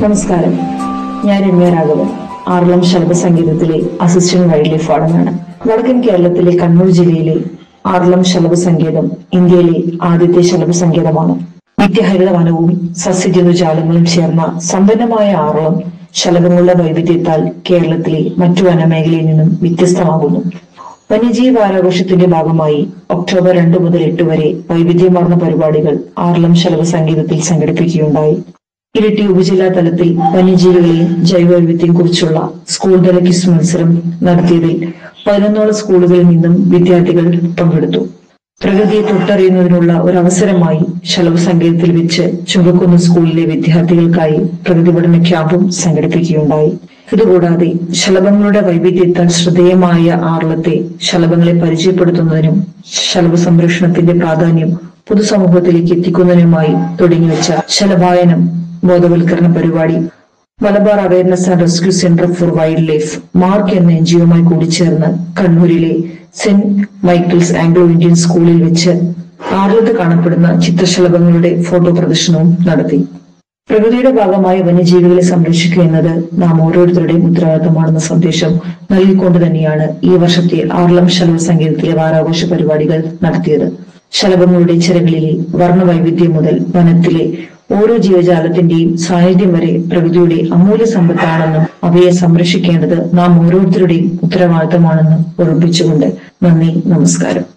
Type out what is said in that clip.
നമസ്കാരം ഞാൻ രമ്യ രാഘവൻ ആറളം ശലഭ സംഗീതത്തിലെ അസിസ്റ്റന്റ് വൈൽഡ് ലൈഫ് വാർഡനാണ് വടക്കൻ കേരളത്തിലെ കണ്ണൂർ ജില്ലയിലെ ആറളം ശലഭ സംഗീതം ഇന്ത്യയിലെ ആദ്യത്തെ ശലഭ സംഗീതമാണ് നിത്യഹരിത വനവും സസ്യജന്തുജാലങ്ങളും ചേർന്ന സമ്പന്നമായ ആറളം ശലഭങ്ങളുടെ വൈവിധ്യത്താൽ കേരളത്തിലെ മറ്റു വനമേഖലയിൽ നിന്നും വ്യത്യസ്തമാകുന്നു വന്യജീവി വാരാഘോഷത്തിന്റെ ഭാഗമായി ഒക്ടോബർ രണ്ട് മുതൽ എട്ട് വരെ വൈവിധ്യമാർന്ന പരിപാടികൾ ആറളം ശലഭ സംഗീതത്തിൽ സംഘടിപ്പിക്കുകയുണ്ടായി ഇരിട്ടി ഉപജില്ലാ തലത്തിൽ വന്യജീവികളെയും ജൈവവൈവിധ്യം കുറിച്ചുള്ള സ്കൂൾ തല ക്വിസ് മത്സരം നടത്തിയതിൽ പതിനൊന്നോളം സ്കൂളുകളിൽ നിന്നും വിദ്യാർത്ഥികൾ പങ്കെടുത്തു പ്രകൃതിയെ തൊട്ടറിയുന്നതിനുള്ള ഒരു അവസരമായി ശലഭ സംഗീതത്തിൽ വെച്ച് ചുങ്കക്കുന്ന് സ്കൂളിലെ വിദ്യാർത്ഥികൾക്കായി പ്രകൃതി പഠന ക്യാമ്പും സംഘടിപ്പിക്കുകയുണ്ടായി ഇതുകൂടാതെ ശലഭങ്ങളുടെ വൈവിധ്യത്താൽ ശ്രദ്ധേയമായ ആർളത്തെ ശലഭങ്ങളെ പരിചയപ്പെടുത്തുന്നതിനും ശലഭ സംരക്ഷണത്തിന്റെ പ്രാധാന്യം പൊതുസമൂഹത്തിലേക്ക് എത്തിക്കുന്നതിനുമായി തുടങ്ങിവെച്ച ശലഭായനം ബോധവൽക്കരണ പരിപാടി Malabar Awareness and Rescue Centre for Wildlife MARC എന്ന എൻ ജിഒയുമായി കൂടിച്ചേർന്ന് കണ്ണൂരിലെ സെന്റ് മൈക്കിൾസ് ആംഗ്ലോ ഇന്ത്യൻ സ്കൂളിൽ വെച്ച് ആറിലത്ത് കാണപ്പെടുന്ന ചിത്രശലഭങ്ങളുടെ ഫോട്ടോ പ്രദർശനവും നടത്തി പ്രകൃതിയുടെ ഭാഗമായ വന്യജീവികളെ സംരക്ഷിക്കുക എന്നത് നാം ഓരോരുത്തരുടെയും ഉത്തരവാദിത്തമാണെന്ന സന്ദേശം നൽകിക്കൊണ്ട് തന്നെയാണ് ഈ വർഷത്തെ ആർലം ശലഭ സംഗീതത്തിലെ വാരാഘോഷ പരിപാടികൾ നടത്തിയത് ശലഭങ്ങളുടെ ചിറകളിലെ വർണ്ണവൈവിധ്യം മുതൽ വനത്തിലെ ഓരോ ജീവജാലത്തിന്റെയും സാന്നിധ്യം വരെ പ്രകൃതിയുടെ അമൂല്യ സമ്പത്താണെന്നും അവയെ സംരക്ഷിക്കേണ്ടത് നാം ഓരോരുത്തരുടെയും ഉത്തരവാദിത്തമാണെന്നും ഓർമ്മിപ്പിച്ചുകൊണ്ട് നന്ദി നമസ്കാരം